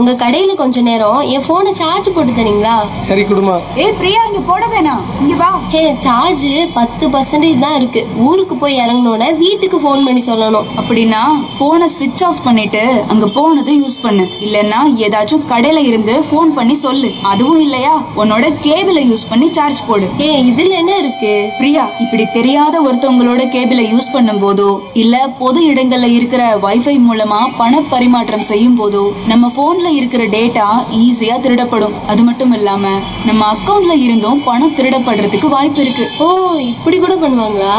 உங்க கடையில கொஞ்ச நேரம் என் போனை சார்ஜ் போட்டு தரீங்களா சரி குடுமா ஏய் பிரியா இங்க போட வேணாம் இங்க வா ஹே சார்ஜ் பத்து பர்சன்டேஜ் தான் இருக்கு ஊருக்கு போய் இறங்கினோட வீட்டுக்கு ஃபோன் பண்ணி சொல்லணும் அப்படின்னா போனை ஸ்விட்ச் ஆஃப் பண்ணிட்டு அங்க போனதும் யூஸ் பண்ணு இல்லனா ஏதாச்சும் கடையில இருந்து ஃபோன் பண்ணி சொல்லு அதுவும் இல்லையா உன்னோட கேபிளை யூஸ் பண்ணி சார்ஜ் போடு ஏ இதுல என்ன இருக்கு பிரியா இப்படி தெரியாத ஒருத்தவங்களோட கேபிளை யூஸ் பண்ணும் போதோ இல்ல பொது இடங்கள்ல இருக்கிற வைஃபை மூலமா பண பரிமாற்றம் செய்யும் போதோ நம்ம போன்ல இருக்கிற டேட்டா ஈஸியா திருடப்படும் அது மட்டும் இல்லாம நம்ம அக்கவுண்ட்ல இருந்தும் பணம் திருடப்படுறதுக்கு வாய்ப்பு இருக்கு ஓ இப்படி கூட பண்ணுவாங்களா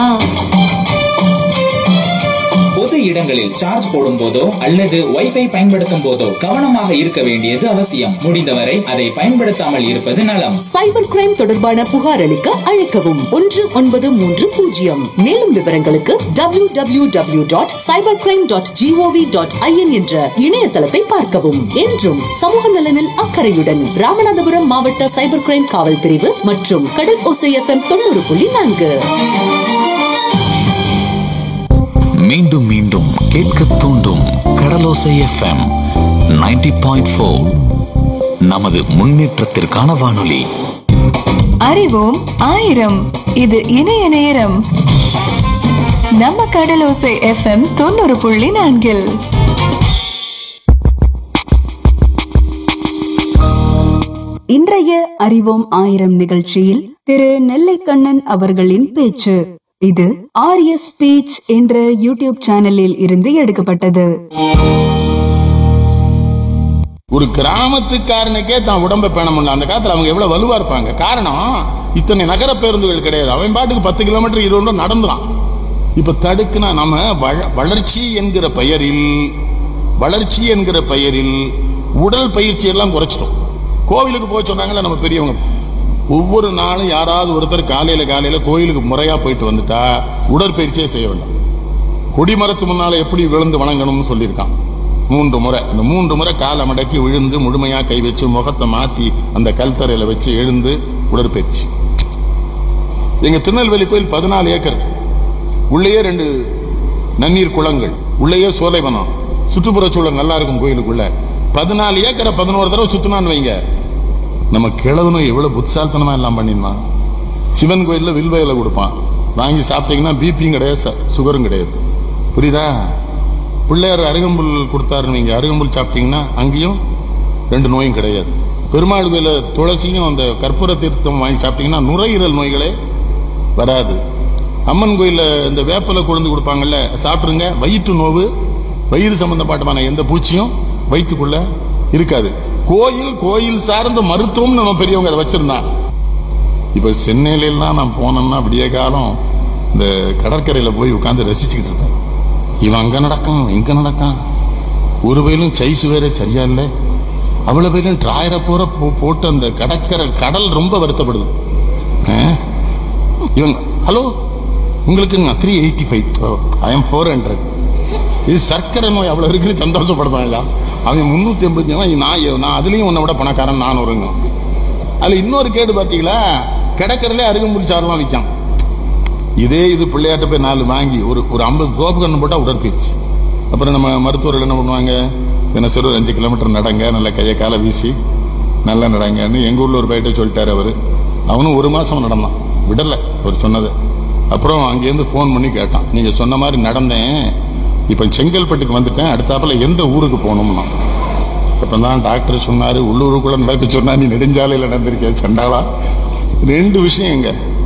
பொது இடங்களில் சார்ஜ் போடும் போதோ அல்லது வைஃபை பயன்படுத்தும் போதோ கவனமாக இருக்க வேண்டியது அவசியம் முடிந்தவரை அதை பயன்படுத்தாமல் இருப்பது நலம் சைபர் கிரைம் தொடர்பான புகார் அளிக்க அழைக்கவும் ஒன்று ஒன்பது மூன்று பூஜ்ஜியம் மேலும் விவரங்களுக்கு W W W dot cyber crime dot G O V dot I N என்ற இணையதளத்தை பார்க்கவும் என்றும் சமூக நலனில் அக்கறையுடன் ராமநாதபுரம் மாவட்ட சைபர் கிரைம் காவல் பிரிவு மற்றும் கடல் ஓசை எஃப்எம் தொண்ணூறு புள்ளி நான்கு மீண்டும் மீண்டும் கேட்க தூண்டும் கடலோசை எஃப்எம் 90.4 பாயிண்ட் நமது முன்னேற்றத்திற்கான வானொலி அறிவோம் ஆயிரம் இது இணைய நேரம் நம்ம கடலோசை எஃப்எம் தொண்ணூறு புள்ளி நான்கில் இன்றைய அறிவோம் ஆயிரம் நிகழ்ச்சியில் திரு நெல்லைக்கண்ணன் அவர்களின் பேச்சு இது ஆரிய ஸ்பீச் என்ற யூடியூப் சேனலில் இருந்து எடுக்கப்பட்டது ஒரு கிராமத்துக்காரனுக்கே தான் உடம்ப பேண முடியல அந்த காலத்துல அவங்க எவ்வளவு வலுவா இருப்பாங்க காரணம் இத்தனை நகர பேருந்துகள் கிடையாது அவன் பாட்டுக்கு பத்து கிலோமீட்டர் இருபது நடந்துறான் இப்ப தடுக்குனா நம்ம வள- வளர்ச்சி என்கிற பெயரில் வளர்ச்சி என்கிற பெயரில் உடல் பயிற்சி எல்லாம் குறைச்சிட்டோம் கோவிலுக்கு போக சொன்னாங்களே நம்ம பெரியவங்க ஒவ்வொரு நாளும் யாராவது ஒருத்தர் காலையில காலையில கோயிலுக்கு முறையா போயிட்டு வந்துட்டா உடற்பயிற்சியே செய்ய வேண்டாம் கொடிமரத்து முன்னால எப்படி விழுந்து வணங்கணும்னு சொல்லியிருக்கான் மூன்று முறை அந்த மூன்று முறை காலை மடக்கி விழுந்து முழுமையா கை வச்சு முகத்தை மாத்தி அந்த கல்தரையில வச்சு எழுந்து உடற்பயிற்சி எங்க திருநெல்வேலி கோயில் பதினாலு ஏக்கர் உள்ளேயே ரெண்டு நன்னீர் குளங்கள் உள்ளேயே சோலைவனம் சுற்றுப்புற சூழல் நல்லா இருக்கும் கோயிலுக்குள்ள பதினாலு ஏக்கரை பதினோரு தடவை சுத்தினான்னு வைங்க நம்ம கிழவனும் எவ்வளவு புத்தால்தனமா எல்லாம் பண்ணிருந்தான் சிவன் கோயில்ல வில்வ கொடுப்பான் வாங்கி சாப்பிட்டீங்கன்னா பிபியும் கிடையாது ச- சுகரும் கிடையாது புரியுதா பிள்ளையார் அருகம்புல் கொடுத்தாருன்னு நீங்க அருகம்புல் சாப்பிட்டீங்கன்னா அங்கேயும் ரெண்டு நோயும் கிடையாது பெருமாள் கோயில துளசியும் அந்த கற்பூர தீர்த்தம் வாங்கி சாப்பிட்டீங்கன்னா நுரையீரல் நோய்களே வராது அம்மன் கோயில்ல இந்த வேப்பலை கொழுந்து கொடுப்பாங்கல்ல சாப்பிடுங்க வயிற்று நோவு வயிறு சம்பந்தப்பட்டமான எந்த பூச்சியும் வயிற்றுக்குள்ள இருக்காது கோயில் கோயில் சார்ந்த மருத்துவம் நம்ம பெரியவங்க அதை வச்சிருந்தான் இப்ப சென்னையில எல்லாம் நான் போனேன்னா விடிய காலம் இந்த கடற்கரையில போய் உட்கார்ந்து ரசிச்சுக்கிட்டு இருப்பேன் இவன் அங்க நடக்கும் இங்க நடக்கான் ஒரு வயலும் சைஸ் வேற சரியா இல்லை அவ்வளவு பேரும் டிராயரை பூரா போ- போட்டு அந்த கடற்கரை கடல் ரொம்ப வருத்தப்படுது ஆ? இவங்க ஹலோ உங்களுக்குங்க three eighty five I M four hundred இது சர்க்கரை நோய் அவ்வளோ இருக்குன்னு சந்தோஷப்படுவாங்க அவன் முந்நூற்றி எண்பத்தி நான் எ- நான் அதுலேயும் உன்னை விட பணக்காரன் நான் வருங்க அதில் இன்னொரு கேடு பார்த்தீங்களா கிடக்கறதுலே அருகம்புல் சாரெல்லாம் விற்கான் இதே இது பிள்ளையாட்ட போய் நாலு வாங்கி ஒரு ஒரு ஐம்பது சோப்பு கண்ணு போட்டால் உடற்பயிற்சி அப்புறம் நம்ம மருத்துவர்கள் என்ன பண்ணுவாங்க தினசரி ஒரு அஞ்சு கிலோமீட்டர் நடங்க நல்ல கையை காலை வீசி நல்லா நடங்கன்னு எங்கள் ஊரில் ஒரு பையட்ட சொல்லிட்டாரு அவர் அவனும் ஒரு மாதம் நடந்தான் விடலை அவர் சொன்னது அப்புறம் அங்கேருந்து ஃபோன் பண்ணி கேட்டான் நீங்கள் சொன்ன மாதிரி நடந்தேன் இப்போ செங்கல்பட்டுக்கு வந்துட்டேன் அடுத்தாப்புல எந்த ஊருக்கு போகணும்னா இப்போ தான் டாக்டர் சொன்னார் உள்ளூருக்குள்ளே நடக்க சொன்னா நீ நெடுஞ்சாலையில் நடந்திருக்கேன் சண்டாளா ரெண்டு விஷயம் எங்க